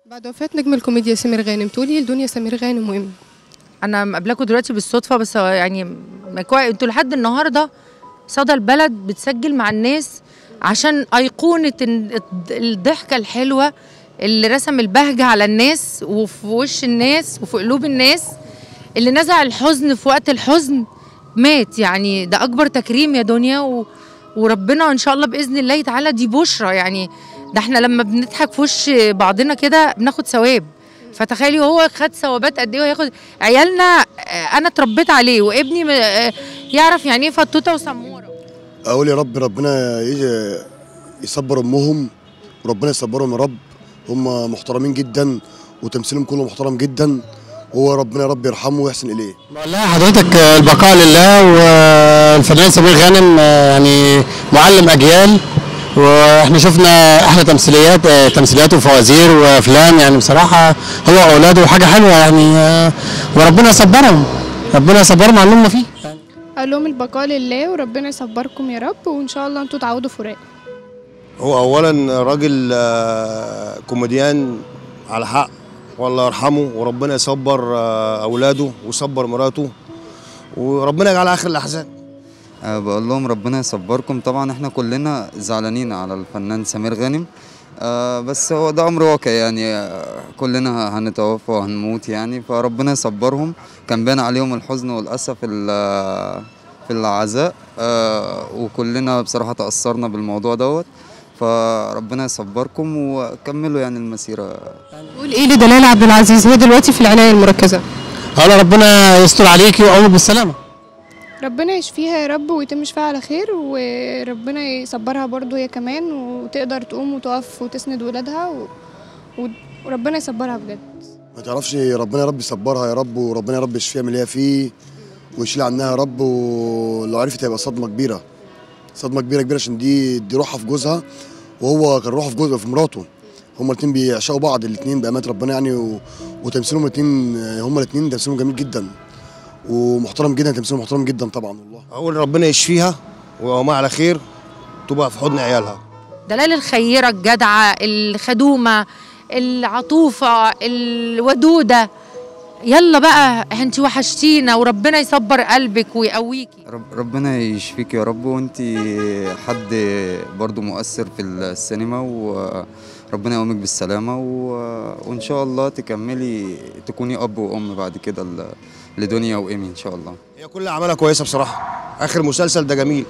بعد وفاة نجم الكوميديا سمير غانم تقولي لدنيا سمير غانم وإيه؟ انا مقابلاكم دلوقتي بالصدفه بس هو يعني مكوا... انتوا لحد النهارده صدى البلد بتسجل مع الناس عشان ايقونه ال- الضحكه الحلوه اللي رسم البهجه على الناس وفي وش الناس وفي قلوب الناس اللي نزع الحزن في وقت الحزن مات يعني ده اكبر تكريم يا دنيا و... وربنا ان شاء الله باذن الله تعالى دي بشرى يعني ده احنا لما بنضحك في وش بعضنا كده بناخد ثواب فتخيلي هو خد ثوابات قد ايه وهياخد عيالنا آه، انا اتربيت عليه وابني م- آه، يعرف يعني ايه فتوته وسموره اقول يا رب ربنا يجي يصبر امهم وربنا يصبرهم يا رب هم محترمين جدا وتمثيلهم كله محترم جدا هو ربنا يا رب يرحمه ويحسن اليه والله حضرتك آه، البقاء لله والفنان سمير غانم آه، يعني معلم اجيال واحنا شفنا احلى تمثيليات آه، تمثيليات وفوازير وافلام يعني بصراحه هو واولاده حاجه حلوه يعني آه، وربنا يصبرهم ربنا يصبرهم على اللي هم فيه قال لهم البقاء لله وربنا يصبركم يا رب وان شاء الله انتوا تعودوا فراق هو اولا راجل آه، كوميديان على حق والله يرحمه وربنا يصبر آه، اولاده ويصبر مراته وربنا يجعل اخر الاحزان أه بقول لهم ربنا يصبركم طبعا احنا كلنا زعلانين على الفنان سمير غانم أه بس هو ده امر واقع يعني آه، كلنا هنتوفى وهنموت يعني فربنا يصبرهم كان باين عليهم الحزن والاسى في ال- في العزاء أه وكلنا بصراحه تاثرنا بالموضوع دوت فربنا يصبركم وكملوا يعني المسيره تقول إيه لدلال عبد العزيز هي دلوقتي في العناية المركزة قال ربنا يستر عليكي ويقومك بالسلامه ربنا يشفيها يا رب ويتم شفاها على خير وربنا يصبرها برضو هي كمان وتقدر تقوم وتقف وتسند ولادها و... و- وربنا يصبرها بجد ما تعرفش ربنا يا رب يصبرها يا رب وربنا يا رب يشفيها من اللي هي فيه ويشيل عنها يا رب ولو عرفت هيبقى صدمه كبيره صدمه كبيره كبيره عشان دي دي روحها في جوزها وهو كان روحه في جوزها في مراته هما الاثنين بيعشقوا بعض الاثنين بأمانة ربنا يعني و... وتمثيلهم الاثنين هما الاثنين تمثيلهم جميل جدا ومحترم جدا تمثيلهم محترم جدا طبعا والله اقول ربنا يشفيها ويقومها على خير تبقى في حضن عيالها دلال الخيره الجدعه الخدومه العطوفه الودوده يلا بقى انت وحشتينا وربنا يصبر قلبك ويقويكي رب ربنا يشفيك يا رب وانت حد برضو مؤثر في السينما وربنا يقومك بالسلامة و- وان شاء الله تكملي تكوني اب وام بعد كده ل- لدنيا وايمي ان شاء الله هي كل اعمالها كويسه بصراحه اخر مسلسل ده جميل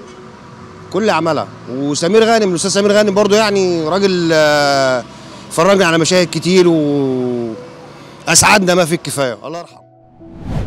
كل اعمالها وسمير غانم الاستاذ سمير غانم برضو يعني راجل آه، فرجنا على مشاهد كتير واسعدنا ما في الكفايه الله يرحمه